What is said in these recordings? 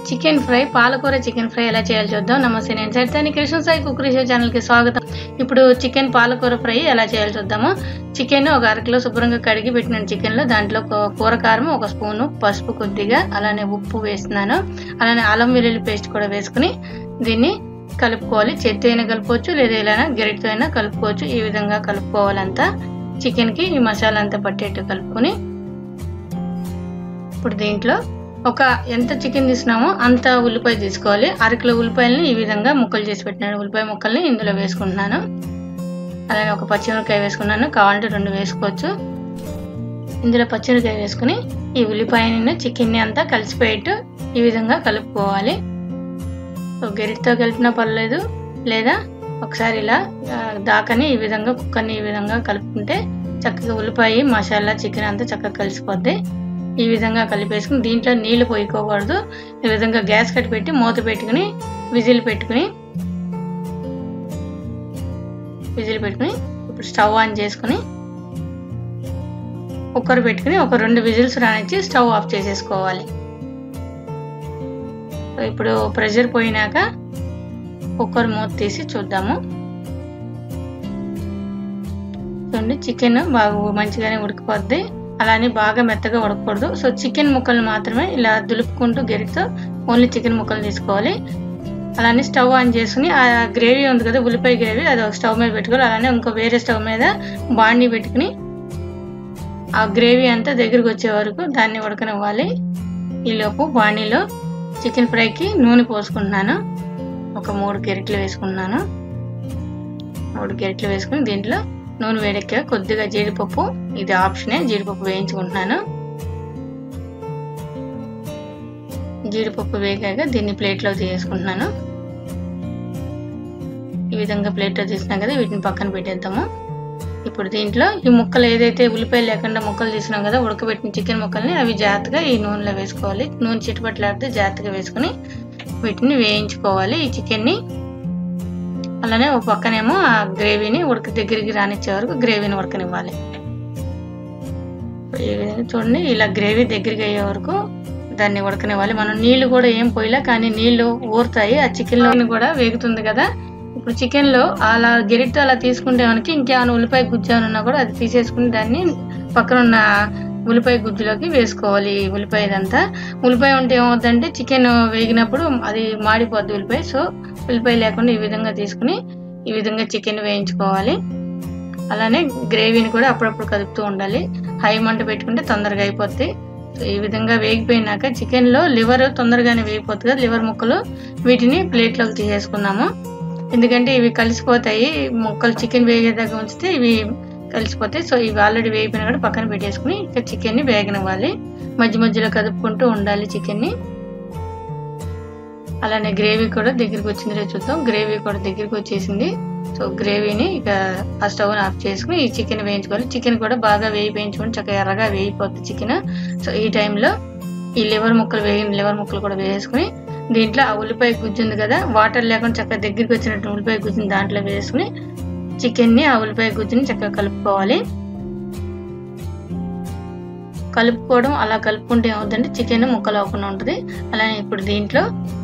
chicken fry పాలకూర chicken fry ఎలా చేయాలో చూద్దాం నమస్తే నేను చైతన్య కృష్ణ సాయి కుక్కరీ షో ఛానల్కి స్వాగతం ఇప్పుడు చికెన్ పాలకూర ఫ్రై ఎలా చేయాలో చూద్దాము చికెన్ ఒక అరకిలో శుభ్రంగా కడిగి పెట్టిన చికెన్లో దాంట్లో ఒక కూర కారం ఒక స్పూను పసుపు కొద్దిగా అలానే ఉప్పు వేస్తున్నాను అలానే అల్లం వెల్లుల్లి పేస్ట్ కూడా వేసుకుని దీన్ని కలుపుకోవాలి చేత్తో అయినా కలుపుకోవచ్చు లేదా ఇలా గెరిటితో అయినా కలుపుకోవచ్చు ఈ విధంగా కలుపుకోవాలంతా చికెన్కి ఈ మసాలా అంతా పట్టేట్టు కలుపుకొని ఇప్పుడు దీంట్లో ఒక ఎంత చికెన్ తీసుకున్నామో అంత ఉల్లిపాయ తీసుకోవాలి అరకిలో ఉల్లిపాయలని ఈ విధంగా ముక్కలు చేసి పెట్టినాను ఉల్లిపాయ ముక్కల్ని ఇందులో వేసుకుంటున్నాను అలానే ఒక పచ్చిమిరకాయ వేసుకున్నాను కావాలంటే రెండు వేసుకోవచ్చు ఇందులో పచ్చిమిరకాయ వేసుకుని ఈ ఉల్లిపాయని చికెన్ని అంతా కలిసిపోయేట్టు ఈ విధంగా కలుపుకోవాలి గెరిటితో కలిపినా పర్లేదు లేదా ఒకసారి ఇలా దాకని ఈ విధంగా కుక్కర్ని ఈ విధంగా కలుపుకుంటే చక్కగా ఉల్లిపాయ మసాలా చికెన్ అంతా చక్కగా కలిసిపోద్ది ఈ విధంగా కలిపేసుకుని దీంట్లో నీళ్లు పోయికోకూడదు ఈ విధంగా గ్యాస్ కట్టి పెట్టి మూత పెట్టుకుని విజిల్ పెట్టుకుని విజిల్ పెట్టుకుని ఇప్పుడు స్టవ్ ఆన్ చేసుకుని కుక్కర్ పెట్టుకుని ఒక రెండు విజిల్స్ రానిచ్చి స్టవ్ ఆఫ్ చేసేసుకోవాలి ఇప్పుడు ప్రెషర్ పోయినాక కుక్కర్ మూత తీసి చూద్దాము చూడండి చికెన్ బాగా మంచిగానే ఉడికిపోద్ది అలానే బాగా మెత్తగా ఉడకకూడదు సో చికెన్ ముక్కలు మాత్రమే ఇలా దులుపుకుంటూ గెరిటితో ఓన్లీ చికెన్ ముక్కలు తీసుకోవాలి అలానే స్టవ్ ఆన్ చేసుకుని ఆ గ్రేవీ ఉంది కదా ఉల్లిపాయ గ్రేవీ అది ఒక స్టవ్ మీద పెట్టుకోవాలి అలానే ఇంకో వేరే స్టవ్ మీద బాండి పెట్టుకుని ఆ గ్రేవీ అంతా దగ్గరికి వచ్చే వరకు దాన్ని ఉడకనివ్వాలి ఈలోపు బాండీలో చికెన్ ఫ్రైకి నూనె పోసుకుంటున్నాను ఒక మూడు గెరిట్లు వేసుకుంటున్నాను మూడు గెరిట్లు వేసుకుని దీంట్లో నూనె వేడెక్కా కొద్దిగా జీడిపప్పు ఇది ఆప్షనే జీడిపప్పు వేయించుకుంటున్నాను జీడిపప్పు వేగాక దీన్ని ప్లేట్లో తీసుకుంటున్నాను ఈ విధంగా ప్లేట్లో తీసినాం కదా వీటిని పక్కన పెట్టేద్దాము ఇప్పుడు దీంట్లో ఈ ముక్కలు ఏదైతే ఉల్లిపాయలు లేకుండా ముక్కలు తీసినాం కదా ఉడకబెట్టిన చికెన్ ముక్కల్ని అవి జాగ్రత్తగా ఈ నూనెలో వేసుకోవాలి నూనె చిట్టుపట్లాడితే జాగ్రత్తగా వేసుకుని వీటిని వేయించుకోవాలి ఈ చికెన్ని అలానే ఒక పక్కనేమో ఆ గ్రేవీని ఉడక దగ్గరికి రానిచ్చే వరకు గ్రేవీని ఉడకనివ్వాలి ఈ విధంగా చూడండి ఇలా గ్రేవీ దగ్గరికి అయ్యే వరకు దాన్ని ఉడకనివ్వాలి మనం నీళ్లు కూడా ఏం పోయిలా కానీ నీళ్లు ఊరుతాయి ఆ చికెన్లో కూడా వేగుతుంది కదా ఇప్పుడు చికెన్లో అలా గెరిటితో అలా తీసుకుంటే మనకి ఇంకేమైనా ఉల్లిపాయ గుజ్జు ఉన్నా కూడా అది తీసేసుకుని దాన్ని పక్కన ఉన్న ఉల్లిపాయ గుజ్జులోకి వేసుకోవాలి ఉల్లిపాయ ఇదంతా ఉల్లిపాయ ఉంటే ఏమవుతుందంటే చికెన్ వేగినప్పుడు అది మాడిపోద్ది ఉల్లిపాయ సో ఉల్లిపాయ లేకుండా ఈ విధంగా తీసుకుని ఈ విధంగా చికెన్ వేయించుకోవాలి అలానే గ్రేవీని కూడా అప్పుడప్పుడు కదుపుతూ ఉండాలి హై మంట పెట్టుకుంటే తొందరగా అయిపోద్ది ఈ విధంగా వేగిపోయినాక చికెన్లో లివర్ తొందరగానే వేగిపోతుంది కదా లివర్ ముక్కలు వీటిని ప్లేట్లోకి తీసేసుకున్నాము ఎందుకంటే ఇవి కలిసిపోతాయి ముక్కలు చికెన్ వేగేదాకా ఉంచితే ఇవి కలిసిపోతాయి సో ఇవి ఆల్రెడీ వేగిపోయినా కూడా పక్కన పెట్టేసుకుని ఇక చికెన్ని వేగనివ్వాలి మధ్య మధ్యలో కదుపుకుంటూ ఉండాలి చికెన్ని అలానే గ్రేవీ కూడా దగ్గరికి వచ్చిందో చూద్దాం గ్రేవీ కూడా దగ్గరికి వచ్చేసింది సో గ్రేవీని ఇక ఆ స్టవ్ ఆఫ్ చేసుకుని ఈ చికెన్ వేయించుకోవాలి చికెన్ కూడా బాగా వేయి వేయించుకొని చక్కగా ఎర్రగా వేయిపోతుంది చికెన్ సో ఈ టైంలో ఈ లివర్ ముక్కలు వేగిన లివర్ ముక్కలు కూడా వేసుకుని దీంట్లో ఆ ఉల్లిపాయ గుజ్జు ఉంది కదా వాటర్ లేకుండా చక్కగా దగ్గరికి వచ్చినట్టు ఉల్లిపాయ గుజ్జుని దాంట్లో వేసుకుని చికెన్ని ఆ ఉల్లిపాయ గుజ్జుని చక్కగా కలుపుకోవాలి కలుపుకోవడం అలా కలుపుకుంటే ఏమవుతుందంటే చికెన్ ముక్కలు అవ్వకుండా ఉంటుంది అలానే ఇప్పుడు దీంట్లో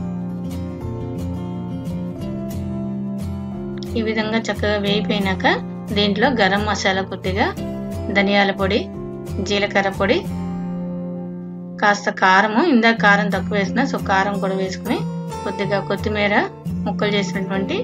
ఈ విధంగా చక్కగా వేయిపోయినాక దీంట్లో గరం మసాలా కొద్దిగా ధనియాల పొడి జీలకర్ర పొడి కాస్త కారము ఇందాక కారం తక్కువ వేసిన సో కారం కూడా వేసుకుని కొద్దిగా కొత్తిమీర ముక్కలు చేసినటువంటి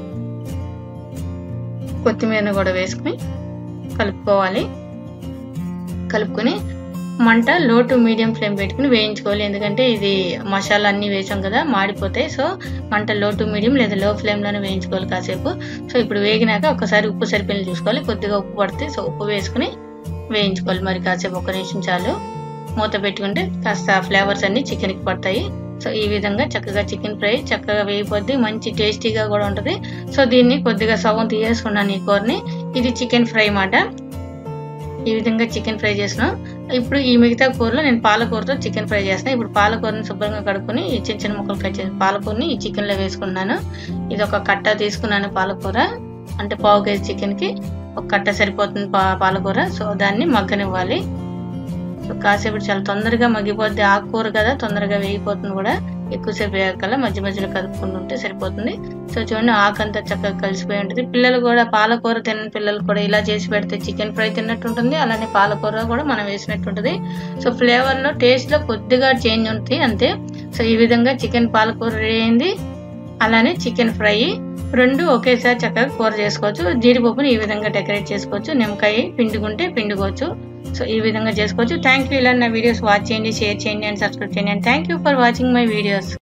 కొత్తిమీరను కూడా వేసుకుని కలుపుకోవాలి కలుపుకొని మంట లో టు మీడియం ఫ్లేమ్ పెట్టుకుని వేయించుకోవాలి ఎందుకంటే ఇది మసాలా అన్నీ వేసాం కదా మాడిపోతాయి సో మంట లో టు మీడియం లేదా లో ఫ్లేమ్లోనే వేయించుకోవాలి కాసేపు సో ఇప్పుడు వేగినాక ఒకసారి ఉప్పు సరిపోయిన చూసుకోవాలి కొద్దిగా ఉప్పు పడితే సో ఉప్పు వేసుకుని వేయించుకోవాలి మరి కాసేపు ఒక నిమిషం చాలు మూత పెట్టుకుంటే కాస్త ఫ్లేవర్స్ అన్ని చికెన్కి పడతాయి సో ఈ విధంగా చక్కగా చికెన్ ఫ్రై చక్కగా వేయిపోద్ది మంచి టేస్టీగా కూడా ఉంటుంది సో దీన్ని కొద్దిగా సగం తీసేసుకున్నాను ఈ కూరని ఇది చికెన్ ఫ్రై మాట ఈ విధంగా చికెన్ ఫ్రై చేసిన ఇప్పుడు ఈ మిగతా కూరలో నేను పాలకూరతో చికెన్ ఫ్రై చేస్తాను ఇప్పుడు పాలకూరని శుభ్రంగా కడుక్కొని ఈ చిన్న చిన్న ముక్కలు కట్ చేసి పాలకూరని ఈ చికెన్లో వేసుకున్నాను ఇది ఒక కట్ట తీసుకున్నాను పాలకూర అంటే పావు కేజీ చికెన్కి ఒక కట్ట సరిపోతుంది పా పాలకూర సో దాన్ని మగ్గనివ్వాలి సో కాసేపు చాలా తొందరగా మగ్గిపోద్ది ఆకుకూర కదా తొందరగా వేగిపోతుంది కూడా ఎక్కువసేపు వేయగల మధ్య మధ్యలో కలుపుకుంటూ ఉంటే సరిపోతుంది సో చూడండి ఆకంతా చక్కగా కలిసిపోయి ఉంటుంది పిల్లలు కూడా పాలకూర తిన్న పిల్లలు కూడా ఇలా చేసి పెడితే చికెన్ ఫ్రై తిన్నట్టు ఉంటుంది అలానే పాలకూర కూడా మనం వేసినట్టు ఉంటుంది సో ఫ్లేవర్లో టేస్ట్లో కొద్దిగా చేంజ్ ఉంటుంది అంతే సో ఈ విధంగా చికెన్ పాలకూర రెడీ అయింది అలానే చికెన్ ఫ్రై రెండు ఒకేసారి చక్కగా కూర చేసుకోవచ్చు జీడిపప్పుని ఈ విధంగా డెకరేట్ చేసుకోవచ్చు నిమ్మకాయ పిండుకుంటే పిండుకోవచ్చు సో ఈ విధంగా చేసుకోవచ్చు థ్యాంక్ యూ ఇలా నా వీడియోస్ వాచ్ చేయండి షేర్ చేయండి అండ్ సబ్స్క్రైబ్ చేయండి and thank you for watching my videos